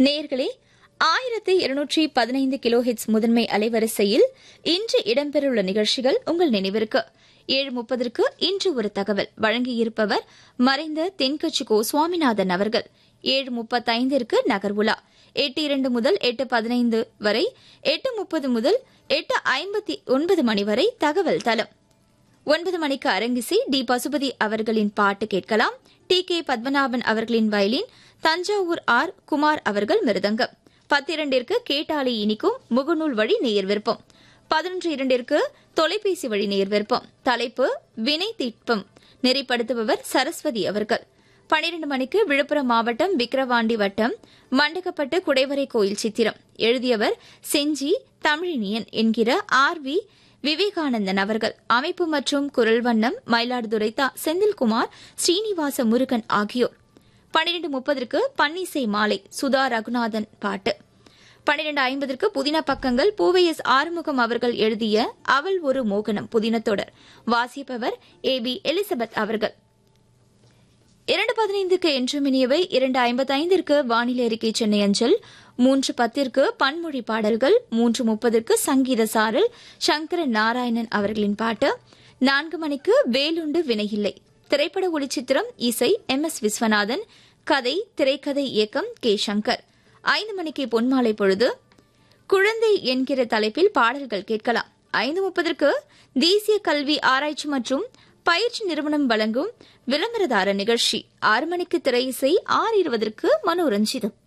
நேர்களே ஆயிரத்தி இருநூற்றி பதினைந்து கிலோ ஹெட்ஸ் முதன்மை அலைவரிசையில் இன்று இடம்பெறவுள்ள நிகழ்ச்சிகள் உங்கள் நினைவிற்கு ஏழு முப்பதற்கு இன்று ஒரு தகவல் வழங்கியிருப்பவர் மறைந்த தென்கட்சி கோ சுவாமிநாதன் அவர்கள் ஏழு முப்பத்தைந்திற்கு நகர்வுலா எட்டு இரண்டு முதல் எட்டு பதினைந்து வரை எட்டு முப்பது முதல் எட்டு ஐம்பத்தி ஒன்பது மணி வரை தகவல் தலம் ஒன்பது மணிக்கு அரங்கிசை டி பசுபதி அவர்களின் பாட்டு கேட்கலாம் டி கே பத்மநாபன் அவர்களின் வயலின் தஞ்சாவூர் ஆர் குமார் அவர்கள் மிருதங்கம் பத்திரண்டிற்கு கேட்டாலே இனிக்கும் முகநூல் வழி நேயர் விருப்பம் பதினொன்று இரண்டிற்கு தொலைபேசி வழி நேயர் விருப்பம் தலைப்பு வினை திட்பம் நெறிப்படுத்துபவர் சரஸ்வதி அவர்கள் பனிரெண்டு மணிக்கு விழுப்புரம் மாவட்டம் விக்கிரவாண்டி வட்டம் மண்டகப்பட்டு குடைவரை கோயில் சித்திரம் எழுதியவர் செஞ்சி தமிழினியன் என்கிற ஆர் வி விவேகானந்தன் அவர்கள் அமைப்பு மற்றும் குரல் வண்ணம் மயிலாடுதுறை தா செந்தில்குமார் ஸ்ரீனிவாச முருகன் ஆகியோர் பன்னிரண்டு முப்பதற்கு பன்னிசை மாலை சுதா ரகுநாதன் பாட்டு பன்னிரண்டு ஐம்பதற்கு புதின பக்கங்கள் பூவையஸ் ஆறுமுகம் அவர்கள் எழுதிய அவள் ஒரு மோகனம் புதின தொடர் வாசிப்பவர் ஏ பி எலிசபெத் அவர்கள் இரண்டு பதினைந்துக்கு என்றும் இனியவை இரண்டு ஐம்பத்தைந்திற்கு வானிலை அறிக்கை சென்னை அஞ்சல் மூன்று பத்திற்கு பன்மொழி பாடல்கள் மூன்று முப்பதற்கு சங்கீத சாரல் சங்கர நாராயணன் அவர்களின் பாட்டு நான்கு மணிக்கு வேலுண்டு வினையில்லை திரைப்பட ஒளிச்சித்திரம் இசை எம் எஸ் விஸ்வநாதன் கதை திரைக்கதை இயக்கம் கே சங்கர் ஐந்து மணிக்கு பொன்மாலை பொழுது குழந்தை என்கிற தலைப்பில் பாடல்கள் கேட்கலாம் ஐந்து முப்பதற்கு தேசிய கல்வி ஆராய்ச்சி மற்றும் பயிற்சி நிறுவனம் வழங்கும் விளம்பரதார நிகழ்ச்சி ஆறு மணிக்கு திரை இசை ஆறு இருபதற்கு மனோரஞ்சிதம்